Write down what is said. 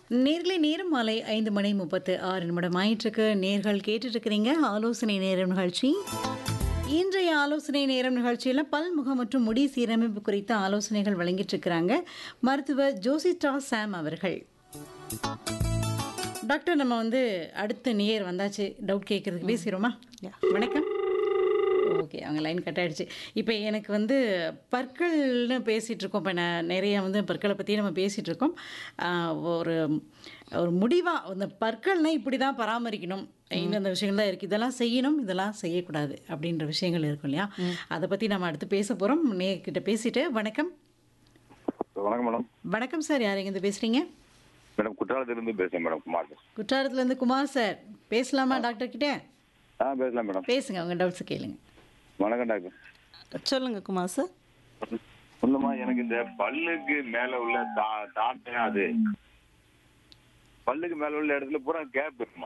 நேர்களை நேரம் மாலை ஐந்து மணி முப்பத்து ஆறு நிமிடம் ஆயிற்றுக்கு நேர்கள் கேட்டுட்டு இருக்கிறீங்க ஆலோசனை நேரம் நிகழ்ச்சி இன்றைய ஆலோசனை நேரம் நிகழ்ச்சியில் பல்முகம் மற்றும் முடி சீரமைப்பு குறித்த ஆலோசனைகள் வழங்கிட்டு இருக்கிறாங்க மருத்துவர் ஜோசிட்டா சாம் அவர்கள் டாக்டர் நம்ம வந்து அடுத்த நேர் வந்தாச்சு டவுட் கேட்கறதுக்கு பேசிடுவோமா வணக்கம் ஓகே அவங்க லைன் கட் ஆயிடுச்சு இப்போ எனக்கு வந்து பற்கள்னு பேசிகிட்டு இருக்கோம் இப்போ நான் நிறைய வந்து பற்களை பற்றி நம்ம பேசிகிட்டு இருக்கோம் ஆஹ் ஒரு ஒரு முடிவாக இந்த பற்கள்னால் இப்படி தான் பராமரிக்கணும் இந்தந்த விஷயங்கள் தான் இருக்குது இதெல்லாம் செய்யணும் இதெல்லாம் செய்யக்கூடாது அப்படின்ற விஷயங்கள் இருக்கும் இல்லையா அதை பற்றி நம்ம அடுத்து பேச போகிறோம் நேர்கிட்ட பேசிட்டு வணக்கம் வணக்கம் மேடம் வணக்கம் சார் யார் எங்கேருந்து பேசுகிறீங்க மேடம் குற்றாலத்திலிருந்து பேசுறேன் மேடம் குமார் குற்றாலத்துலேருந்து குமார் சார் பேசலாமா டாக்டர் கிட்ட ஆ பேசலாம் மேடம் பேசுங்க உங்கள் டவுட்ஸ் கேளுங்க வணக்கம் டாக்டர் சொல்லுங்க குமார் சார் சொல்லுமா எனக்கு இந்த பல்லுக்கு மேல உள்ள தா தாட்டையா அது பல்லுக்கு மேல உள்ள இடத்துல பூரா கேப் இருக்குமா